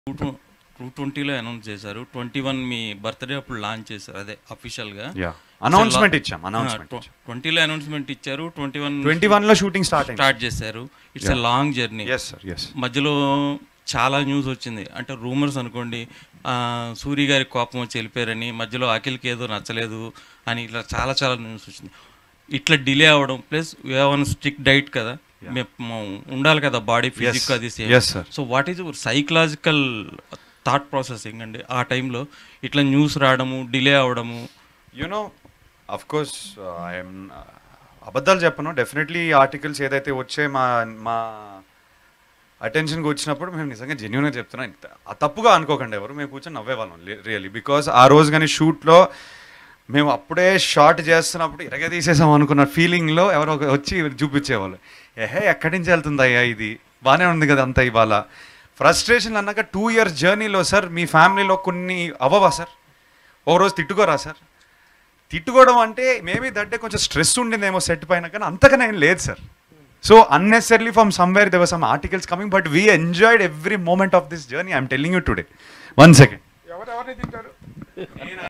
Two two ట్వంటీలో announce చేశారు twenty one మీ బర్త్డే అప్పుడు లాంచ్ చేశారు అదే అఫీషియల్గా యా అనౌన్స్మెంట్ ఇచ్చాం అనౌన్స్మెంట్ ట్వంటీలో అనౌన్స్మెంట్ ఇచ్చారు ట్వంటీ వన్ ట్వంటీ వన్ లో షూటింగ్ స్టార్ట్ అయింది స్టార్ట్ చేశారు it's a long journey yes sir yes మధ్యలో చాలా న్యూస్ వచ్చింది అంటే రూమర్స్ అనుకోండి ఆ, సూరి గారి కోపం వచ్చి వెళ్ళిపోయారని మధ్యలో అఖిల్కి ఏదో నచ్చలేదు అని ఇట్లా చాలా చాలా న్యూస్ వచ్చింది ఇట్లా డిలే అవ్వడం ప్లస్ వన్ స్ట్రిక్ట్ డైట్ కదా మేము ఉండాలి కదా బాడీ ఫిజిక్ అది Yes, sir. So what is psychological thought processing అండి ఆ టైంలో ఇట్లా న్యూస్ రావడము డిలే అవ్వడము యునో అఫ్ కోర్స్ ఐఎమ్ అబద్ధాలు చెప్పను డెఫినెట్లీ ఆర్టికల్స్ ఏదైతే వచ్చే మా మా అటెన్షన్కి వచ్చినప్పుడు మేము నిజంగా జెన్యున్గా చెప్తున్నాం ఇంత ఆ తప్పుగా అనుకోకండి ఎవరు మేము కూర్చొని నవ్వేవాళ్ళం రియల్లీ బికాస్ ఆ రోజు కానీ షూట్లో మేము అప్పుడే షార్ట్ చేస్తున్నప్పుడు ఇరగ తీసేసాం అనుకున్న ఫీలింగ్లో ఎవరో ఒక వచ్చి చూపించేవాళ్ళు ఏహే ఎక్కడి నుంచి వెళ్తుందయ్యా ఇది బాగానే ఉంది కదా అంతా ఇవాళ ఫ్రస్ట్రేషన్ అన్నాక టూ ఇయర్స్ జర్నీలో సార్ మీ ఫ్యామిలీలో కొన్ని అవ్వవా సార్ ఓ రోజు తిట్టుకోరా సార్ తిట్టుకోవడం అంటే మేబీ దట్ డే కొంచెం స్ట్రెస్ ఉండిందేమో సెట్ పైన కానీ అంతగానే ఏం లేదు sir so unnecessary from somewhere there were some articles coming but we enjoyed every moment of this journey I'm telling you today one second ఎవరెవరిని తింటారు